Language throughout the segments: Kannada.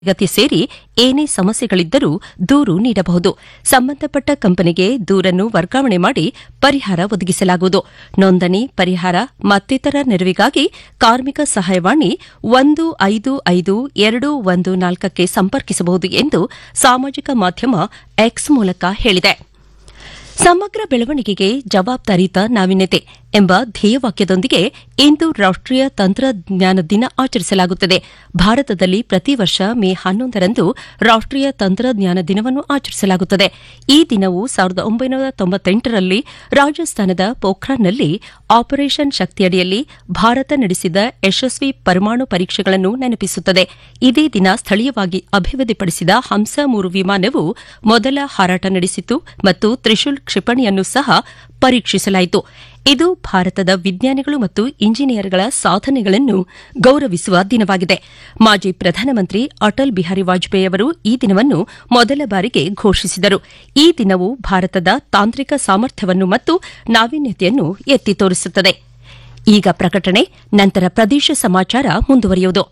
ಗತಿ ಸೇರಿ ಏನೇ ಸಮಸ್ಯೆಗಳಿದ್ದರೂ ದೂರು ನೀಡಬಹುದು ಸಂಬಂಧಪಟ್ಟ ಕಂಪನಿಗೆ ದೂರನ್ನು ವರ್ಗಾವಣೆ ಮಾಡಿ ಪರಿಹಾರ ಒದಗಿಸಲಾಗುವುದು ನೋಂದಣಿ ಪರಿಹಾರ ಮತ್ತಿತರ ನೆರವಿಗಾಗಿ ಕಾರ್ಮಿಕ ಸಹಾಯವಾಣಿ ಒಂದು ಐದು ಐದು ಎರಡು ಒಂದು ನಾಲ್ಕಕ್ಕೆ ಸಂಪರ್ಕಿಸಬಹುದು ಎಂದು ಸಾಮಾಜಿಕ ಮಾಧ್ಯಮ ಎಕ್ಸ್ ಮೂಲಕ ಹೇಳಿದೆ ಸಮಗ್ರ ಬೆಳವಣಿಗೆಗೆ ಜವಾಬ್ದಾರಿಯುತ ನಾವೀನ್ಯತೆ ಎಂಬ ಧ್ಯೇಯವಾಕ್ಯದೊಂದಿಗೆ ಇಂದು ರಾಷ್ಟೀಯ ತಂತ್ರಜ್ಞಾನ ದಿನ ಆಚರಿಸಲಾಗುತ್ತದೆ ಭಾರತದಲ್ಲಿ ಪ್ರತಿ ವರ್ಷ ಮೇ ಹನ್ನೊಂದರಂದು ರಾಷ್ಟೀಯ ತಂತ್ರಜ್ಞಾನ ದಿನವನ್ನು ಆಚರಿಸಲಾಗುತ್ತದೆ ಈ ದಿನವು ಸಾವಿರದ ಒಂಬೈನೂರ ತೊಂಬತ್ತೆಂಟರಲ್ಲಿ ರಾಜಸ್ಥಾನದ ಪೋಖ್ರಾನ್ನಲ್ಲಿ ಆಪರೇಷನ್ ಶಕ್ತಿಯಡಿಯಲ್ಲಿ ಭಾರತ ನಡೆಸಿದ ಯಶಸ್ವಿ ಪರಮಾಣು ಪರೀಕ್ಷೆಗಳನ್ನು ನೆನಪಿಸುತ್ತದೆ ಇದೇ ದಿನ ಸ್ಥಳೀಯವಾಗಿ ಅಭಿವೃದ್ಧಿಪಡಿಸಿದ ಹಂಸ ಮೂರು ವಿಮಾನವು ಮೊದಲ ಹಾರಾಟ ನಡೆಸಿತು ಮತ್ತು ತ್ರಿಶೂಲ್ ಕ್ಷಿಪಣಿಯನ್ನು ಸಹ ಪರೀಕ್ಷಿಸಲಾಯಿತು ಇದು ಭಾರತದ ವಿಜ್ಞಾನಿಗಳು ಮತ್ತು ಇಂಜಿನಿಯರ್ಗಳ ಸಾಧನೆಗಳನ್ನು ಗೌರವಿಸುವ ದಿನವಾಗಿದೆ ಮಾಜಿ ಪ್ರಧಾನಮಂತ್ರಿ ಅಟಲ್ ಬಿಹಾರಿ ವಾಜಪೇಯಿ ಅವರು ಈ ದಿನವನ್ನು ಮೊದಲ ಬಾರಿಗೆ ಘೋಷಿಸಿದರು ಈ ದಿನವು ಭಾರತದ ತಾಂತ್ರಿಕ ಸಾಮರ್ಥ್ಯವನ್ನು ಮತ್ತು ನಾವೀನ್ಯತೆಯನ್ನು ಎತ್ತಿ ತೋರಿಸುತ್ತದೆ ಈಗ ಪ್ರಕಟಣೆ ನಂತರ ಪ್ರದೇಶ ಸಮಾಚಾರ ಮುಂದುವರಿಯುವುದು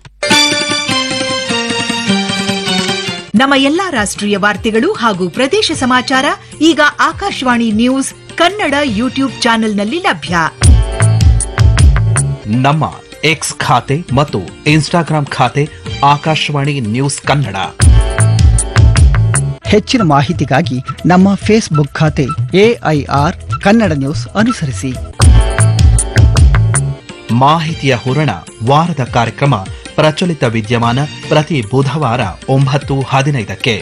ನಮ್ಮ ಎಲ್ಲಾ ರಾಷ್ಟ್ರೀಯ ವಾರ್ತೆಗಳು ಹಾಗೂ ಪ್ರದೇಶ ಸಮಾಚಾರ ಈಗ ಆಕಾಶವಾಣಿ ನ್ಯೂಸ್ ಕನ್ನಡ ಯೂಟ್ಯೂಬ್ ಚಾನೆಲ್ನಲ್ಲಿ ಲಭ್ಯ ನಮ್ಮ ಎಕ್ಸ್ ಖಾತೆ ಮತ್ತು ಇನ್ಸ್ಟಾಗ್ರಾಂ ಖಾತೆ ಆಕಾಶವಾಣಿ ನ್ಯೂಸ್ ಕನ್ನಡ ಹೆಚ್ಚಿನ ಮಾಹಿತಿಗಾಗಿ ನಮ್ಮ ಫೇಸ್ಬುಕ್ ಖಾತೆ ಎಐಆರ್ ಕನ್ನಡ ನ್ಯೂಸ್ ಅನುಸರಿಸಿ ಮಾಹಿತಿಯ ಹೂರಣ ವಾರದ ಕಾರ್ಯಕ್ರಮ ಪ್ರಚಲಿತ ವಿದ್ಯಮಾನ ಪ್ರತಿ ಬುಧವಾರ ಒಂಬತ್ತು ಹದಿನೈದಕ್ಕೆ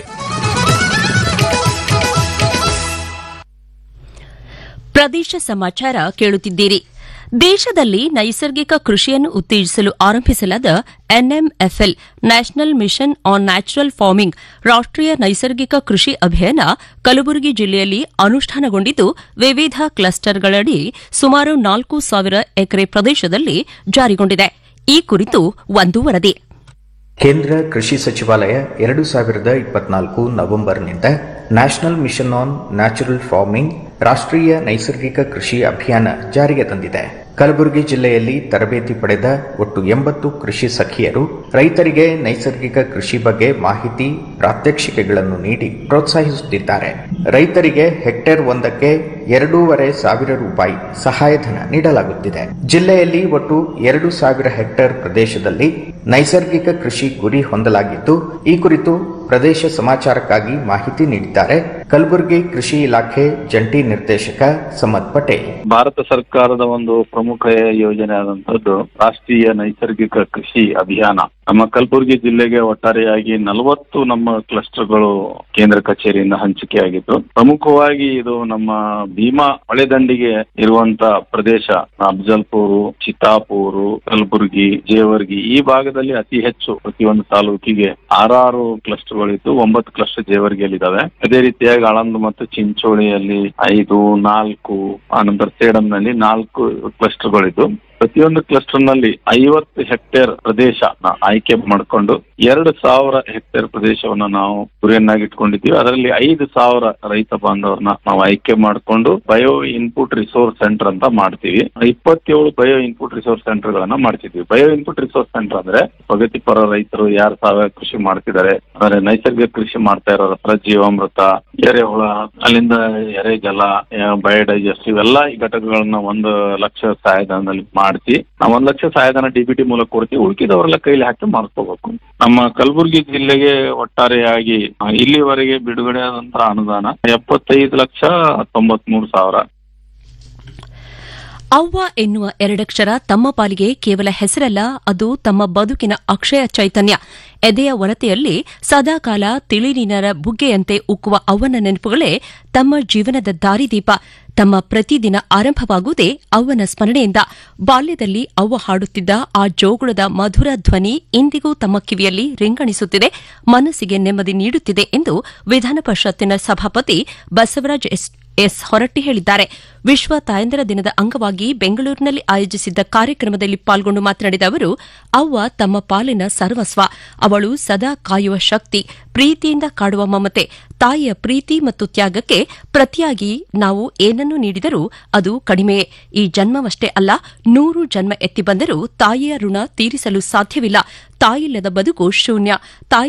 ಪ್ರದೇಶ ಸಮಾಚಾರ ಕೇಳುತ್ತಿದ್ದೀರಿ ದೇಶದಲ್ಲಿ ನೈಸರ್ಗಿಕ ಕೃಷಿಯನ್ನು ಉತ್ತೇಜಿಸಲು ಆರಂಭಿಸಲಾದ NMFL national mission on natural farming ರಾಷ್ಟೀಯ ನೈಸರ್ಗಿಕ ಕೃಷಿ ಅಭಿಯಾನ ಕಲಬುರಗಿ ಜಿಲ್ಲೆಯಲ್ಲಿ ಅನುಷ್ಠಾನಗೊಂಡಿದ್ದು ವಿವಿಧ ಕ್ಲಸ್ಟರ್ಗಳಡಿ ಸುಮಾರು ನಾಲ್ಕು ಸಾವಿರ ಎಕರೆ ಪ್ರದೇಶದಲ್ಲಿ ಜಾರಿಗೊಂಡಿದೆ ಈ ಕುರಿತು ಒಂದು ವರದಿ ಕೇಂದ್ರ ಕೃಷಿ ಸಚಿವಾಲಯ ಎರಡು ಸಾವಿರದ ಇಪ್ಪತ್ನಾಲ್ಕು ನವೆಂಬರ್ನಿಂದ national mission on natural farming ರಾಷ್ಟ್ರೀಯ ನೈಸರ್ಗಿಕ ಕೃಷಿ ಅಭಿಯಾನ ಜಾರಿಗೆ ತಂದಿದೆ ಕಲಬುರಗಿ ಜಿಲ್ಲೆಯಲ್ಲಿ ತರಬೇತಿ ಪಡೆದ ಒಟ್ಟು ಎಂಬತ್ತು ಕೃಷಿ ಸಖಿಯರು ರೈತರಿಗೆ ನೈಸರ್ಗಿಕ ಕೃಷಿ ಬಗ್ಗೆ ಮಾಹಿತಿ ಪ್ರಾತ್ಯಕ್ಷಿಕೆಗಳನ್ನು ನೀಡಿ ಪ್ರೋತ್ಸಾಹಿಸುತ್ತಿದ್ದಾರೆ ರೈತರಿಗೆ ಹೆಕ್ಟೇರ್ ಒಂದಕ್ಕೆ ಎರಡೂವರೆ ಸಾವಿರ ರೂಪಾಯಿ ಸಹಾಯಧನ ನೀಡಲಾಗುತ್ತಿದೆ ಜಿಲ್ಲೆಯಲ್ಲಿ ಒಟ್ಟು ಎರಡು ಸಾವಿರ ಹೆಕ್ಟೇರ್ ಪ್ರದೇಶದಲ್ಲಿ ನೈಸರ್ಗಿಕ ಕೃಷಿ ಗುರಿ ಹೊಂದಲಾಗಿದ್ದು ಈ ಕುರಿತು ಪ್ರದೇಶ ಸಮಾಚಾರಕ್ಕಾಗಿ ಮಾಹಿತಿ ನೀಡಿದ್ದಾರೆ ಕಲಬುರಗಿ ಕೃಷಿ ಇಲಾಖೆ ಜಂಟಿ ನಿರ್ದೇಶಕ ಸಮದ್ ಪಟೇಲ್ ಭಾರತ ಸರ್ಕಾರದ ಒಂದು ಪ್ರಮುಖ ಯೋಜನೆ ಆದಂತದ್ದು ರಾಷ್ಟ್ರೀಯ ನೈಸರ್ಗಿಕ ಕೃಷಿ ಅಭಿಯಾನ ನಮ್ಮ ಕಲಬುರಗಿ ಜಿಲ್ಲೆಗೆ ಒಟ್ಟಾರೆಯಾಗಿ ನಲವತ್ತು ನಮ್ಮ ಕ್ಲಸ್ಟರ್ಗಳು ಕೇಂದ್ರ ಕಚೇರಿಯಿಂದ ಹಂಚಿಕೆಯಾಗಿದ್ದು ಪ್ರಮುಖವಾಗಿ ಇದು ನಮ್ಮ ಭೀಮಾ ಹೊಳೆದಂಡಿಗೆ ಇರುವಂತ ಪ್ರದೇಶ ಅಫ್ಜಲ್ಪುರು ಚಿತ್ತಾಪೂರು ಕಲಬುರಗಿ ಜೇವರ್ಗಿ ಈ ಭಾಗದಲ್ಲಿ ಅತಿ ಹೆಚ್ಚು ಪ್ರತಿಯೊಂದು ತಾಲೂಕಿಗೆ ಆರಾರು ಕ್ಲಸ್ಟರ್ಗಳಿದ್ದು ಒಂಬತ್ತು ಕ್ಲಸ್ಟರ್ ಜೇವರ್ಗಿಯಲ್ಲಿದ್ದಾವೆ ಅದೇ ರೀತಿಯಾಗಿ ಆಳಂದ್ ಮತ್ತು ಚಿಂಚೋಳಿಯಲ್ಲಿ ಐದು ನಾಲ್ಕು ಆನಂತರ ಸೇಡಂನಲ್ಲಿ ನಾಲ್ಕು ಕ್ಲಸ್ಟರ್ಗಳಿದ್ದು ಪ್ರತಿಯೊಂದು ಕ್ಲಸ್ಟರ್ ನಲ್ಲಿ ಐವತ್ತು ಹೆಕ್ಟೇರ್ ಪ್ರದೇಶ ಆಯ್ಕೆ ಮಾಡಿಕೊಂಡು ಎರಡು ಸಾವಿರ ಹೆಕ್ಟೇರ್ ಪ್ರದೇಶವನ್ನು ನಾವು ಗುರಿಯನ್ನಾಗಿ ಇಟ್ಕೊಂಡಿದ್ದೀವಿ ಅದರಲ್ಲಿ ಐದು ಸಾವಿರ ರೈತ ಬಾಂಧವರನ್ನ ನಾವು ಆಯ್ಕೆ ಮಾಡಿಕೊಂಡು ಬಯೋ ಇನ್ಪುಟ್ ರಿಸೋರ್ಸ್ ಸೆಂಟರ್ ಅಂತ ಮಾಡ್ತೀವಿ ಇಪ್ಪತ್ತೇಳು ಬಯೋ ಇನ್ಪುಟ್ ರಿಸೋರ್ಸ್ ಸೆಂಟರ್ ಗಳನ್ನ ಮಾಡ್ತಿದ್ವಿ ಬಯೋ ಇನ್ಪುಟ್ ರಿಸೋರ್ಸ್ ಸೆಂಟರ್ ಅಂದ್ರೆ ಪ್ರಗತಿಪರ ರೈತರು ಯಾರು ಸಾವಯವ ಕೃಷಿ ಮಾಡ್ತಿದ್ದಾರೆ ಅಂದ್ರೆ ನೈಸರ್ಗಿಕ ಕೃಷಿ ಮಾಡ್ತಾ ಇರೋರ ಹತ್ರ ಜೀವಾಮೃತ ಎರೆಹುಳ ಅಲ್ಲಿಂದ ಎರೆಜಲ ಬಯೋಡೈಜೆಸ್ಟ್ ಇವೆಲ್ಲ ಈ ಘಟಕಗಳನ್ನ ಒಂದು ಲಕ್ಷ ಸಹಾಯಧನದಲ್ಲಿ ಮಾಡಿಸಿ ನಾವು ಒಂದ್ ಲಕ್ಷ ಸಹಾಯಧನ ಡಿಬಿಟಿ ಮೂಲಕ ಕೊಡ್ತೀವಿ ಉಳಿಕಿದವರೆಲ್ಲ ಕೈಲಿ ಹಾಕಿ ಮಾಡ್ಕೋಬೇಕು ನಮ್ಮ ಕಲಬುರಗಿ ಜಿಲ್ಲೆಗೆ ಒಟ್ಟಾರೆಯಾಗಿ ಆ, ಇಲ್ಲಿವರೆಗೆ ಬಿಡುಗಡೆ ಆದಂತಹ ಅನುದಾನ ಎಪ್ಪತ್ತೈದು ಲಕ್ಷ ತೊಂಬತ್ ಮೂರು ಸಾವಿರ ಅವ್ವ ಎನ್ನುವ ಎರಡಕ್ಷರ ತಮ್ಮ ಪಾಲಿಗೆ ಕೇವಲ ಹೆಸರಲ್ಲ ಅದು ತಮ್ಮ ಬದುಕಿನ ಅಕ್ಷಯ ಚೈತನ್ಯ ಎದೆಯ ಒರತೆಯಲ್ಲಿ ಸದಾಕಾಲ ತಿಳಿನೀನರ ಬುಗ್ಗೆಯಂತೆ ಉಕ್ಕುವ ಅವ್ವನ ನೆನಪುಗಳೇ ತಮ್ಮ ಜೀವನದ ದಾರಿದೀಪ ತಮ್ಮ ಪ್ರತಿದಿನ ಆರಂಭವಾಗುವುದೇ ಅವ್ವನ ಸ್ಮರಣೆಯಿಂದ ಬಾಲ್ಯದಲ್ಲಿ ಅವ್ವ ಹಾಡುತ್ತಿದ್ದ ಆ ಜೋಗುಳದ ಮಧುರ ಧ್ವನಿ ಇಂದಿಗೂ ತಮ್ಮ ಕಿವಿಯಲ್ಲಿ ರಿಂಗಣಿಸುತ್ತಿದೆ ಮನಸ್ಸಿಗೆ ನೆಮ್ಮದಿ ನೀಡುತ್ತಿದೆ ಎಂದು ವಿಧಾನ ಪರಿಷತ್ತಿನ ಸಭಾಪತಿ ಬಸವರಾಜ್ ಎಸ್ ಎಸ್ ಹೊರಟ್ಟಿ ಹೇಳಿದ್ದಾರೆ ವಿಶ್ವ ತಾಯಂದಿರ ದಿನದ ಅಂಗವಾಗಿ ಬೆಂಗಳೂರಿನಲ್ಲಿ ಆಯೋಜಿಸಿದ್ದ ಕಾರ್ಯಕ್ರಮದಲ್ಲಿ ಪಾಲ್ಗೊಂಡು ಮಾತನಾಡಿದ ಅವರು ಅವ್ವ ತಮ್ಮ ಪಾಲಿನ ಸರ್ವಸ್ವ ಅವಳು ಸದಾ ಕಾಯುವ ಶಕ್ತಿ ಪ್ರೀತಿಯಿಂದ ಕಾಡುವ ಮಮತೆ ತಾಯಿಯ ಪ್ರೀತಿ ಮತ್ತು ತ್ಯಾಗಕ್ಕೆ ಪ್ರತಿಯಾಗಿ ನಾವು ಏನನ್ನು ನೀಡಿದರೂ ಅದು ಕಡಿಮೆಯೇ ಈ ಜನ್ಮವಷ್ಟೇ ಅಲ್ಲ ನೂರು ಜನ್ಮ ಎತ್ತಿ ಬಂದರೂ ತಾಯಿಯ ಋಣ ತೀರಿಸಲು ಸಾಧ್ಯವಿಲ್ಲ ತಾಯಿಲ್ಲದ ಬದುಕು ಶೂನ್ಯ ತಾಯಿ